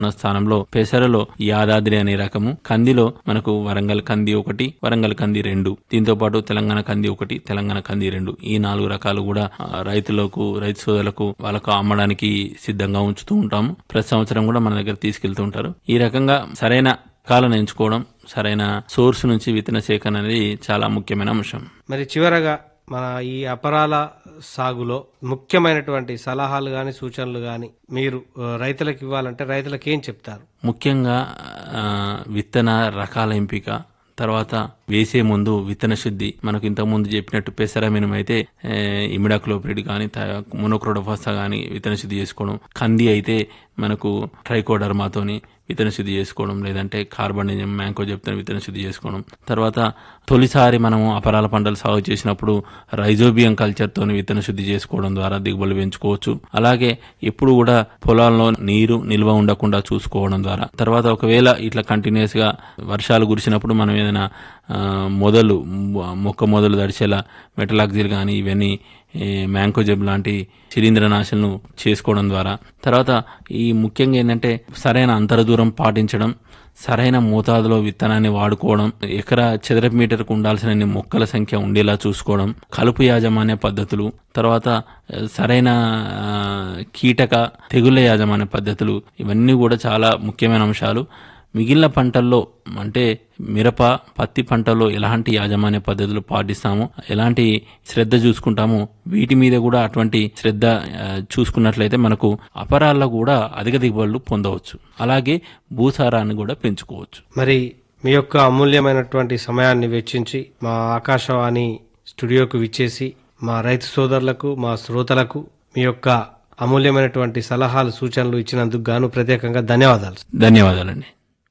ఉన్న స్థానంలో పెసరలో యాదాద్రి అనే రకము కందిలో మనకు వరంగల్ కంది ఒకటి వరంగల్ కంది రెండు దీంతో పాటు తెలంగాణ కంది ఒకటి తెలంగాణ కంది రెండు ఈ నాలుగు రకాలు కూడా ఆ, రైతులకు రైతు సోదరులకు వాళ్ళకు అమ్మడానికి సిద్ధంగా ఉంచుతూ ఉంటాము ప్రతి సంవత్సరం కూడా మన దగ్గర తీసుకెళ్తూ ఉంటారు ఈ రకంగా సరైన కాలను ఎంచుకోవడం సరైన సోర్స్ నుంచి విత్తన సేకరణ అనేది చాలా ముఖ్యమైన అంశం మరి చివరగా మన ఈ అపరాల సాగులో ముఖ్యమైనటువంటి సలహాలు గాని సూచనలు గాని మీరు ఆ, రైతులకు ఇవ్వాలంటే రైతులకు ఏం చెప్తారు ముఖ్యంగా ఆ, విత్తన రకాల ఎంపిక తర్వాత వేసే ముందు విత్తన శుద్ధి మనకు ఇంతకు ముందు చెప్పినట్టు పెసరమినం అయితే ఏ, ఇమిడాక్లోప్రిడ్ కానీ మొనోక్రోడోఫాసా కానీ విత్తన శుద్ధి చేసుకోవడం కంది అయితే మనకు ట్రైకోడర్మాతోని విత్తన శుద్ధి చేసుకోవడం లేదంటే కార్బనిజం మ్యాంకో చెప్తాను విత్తన శుద్ధి చేసుకోవడం తర్వాత తొలిసారి మనము అపరాల పంటలు సాగు చేసినప్పుడు రైజోబియం కల్చర్ తోని విత్తన శుద్ధి చేసుకోవడం ద్వారా దిగుబడులు పెంచుకోవచ్చు అలాగే ఎప్పుడు కూడా పొలాల్లో నీరు నిల్వ ఉండకుండా చూసుకోవడం ద్వారా తర్వాత ఒకవేళ ఇట్లా కంటిన్యూస్ గా వర్షాలు కురిసినప్పుడు మనం ఏదైనా ఆ, మొదలు మొ- మొక్క మొదలు దడిచేలా మెటలాక్సిల్ కానీ ఇవన్నీ ఈ మ్యాంకోజెబ్ లాంటి శిలీంద్రనాశనలు చేసుకోవడం ద్వారా తర్వాత ఈ ముఖ్యంగా ఏంటంటే సరైన అంతర దూరం పాటించడం సరైన మోతాదులో విత్తనాన్ని వాడుకోవడం ఎకరా చదరపు మీటర్కు ఉండాల్సిన మొక్కల సంఖ్య ఉండేలా చూసుకోవడం కలుపు యాజమాన్య పద్ధతులు తర్వాత ఆ, సరైన ఆ, కీటక తెగుళ్ళ యాజమాన్య పద్ధతులు ఇవన్నీ కూడా చాలా ముఖ్యమైన అంశాలు మిగిలిన పంటల్లో అంటే మిరప పత్తి పంటల్లో ఎలాంటి యాజమాన్య పద్ధతులు పాటిస్తామో ఎలాంటి శ్రద్ధ చూసుకుంటామో వీటి మీద కూడా అటువంటి శ్రద్ధ ఆ, చూసుకున్నట్లయితే మనకు అపరాల్లో కూడా అధిక దిగుబడులు పొందవచ్చు అలాగే భూసారాన్ని కూడా పెంచుకోవచ్చు మరి మీ యొక్క అమూల్యమైనటువంటి సమయాన్ని వెచ్చించి మా ఆకాశవాణి స్టూడియోకు విచ్చేసి మా రైతు సోదరులకు మా శ్రోతలకు మీ యొక్క అమూల్యమైనటువంటి సలహాలు సూచనలు ఇచ్చినందుకు గాను ప్రత్యేకంగా ధన్యవాదాలు ధన్యవాదాలండి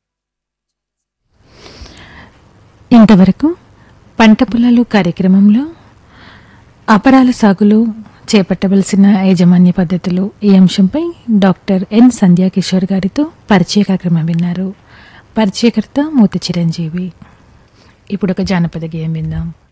ఇంతవరకు పంట పొలాలు కార్యక్రమంలో అపరాల సాగులో చేపట్టవలసిన యాజమాన్య పద్ధతులు ఈ అంశంపై డాక్టర్ ఎన్ సంధ్యాకిషోర్ గారితో పరిచయ కార్యక్రమం విన్నారు పరిచయకర్త మూత చిరంజీవి ఇప్పుడు ఒక జానపద గేయం విందాం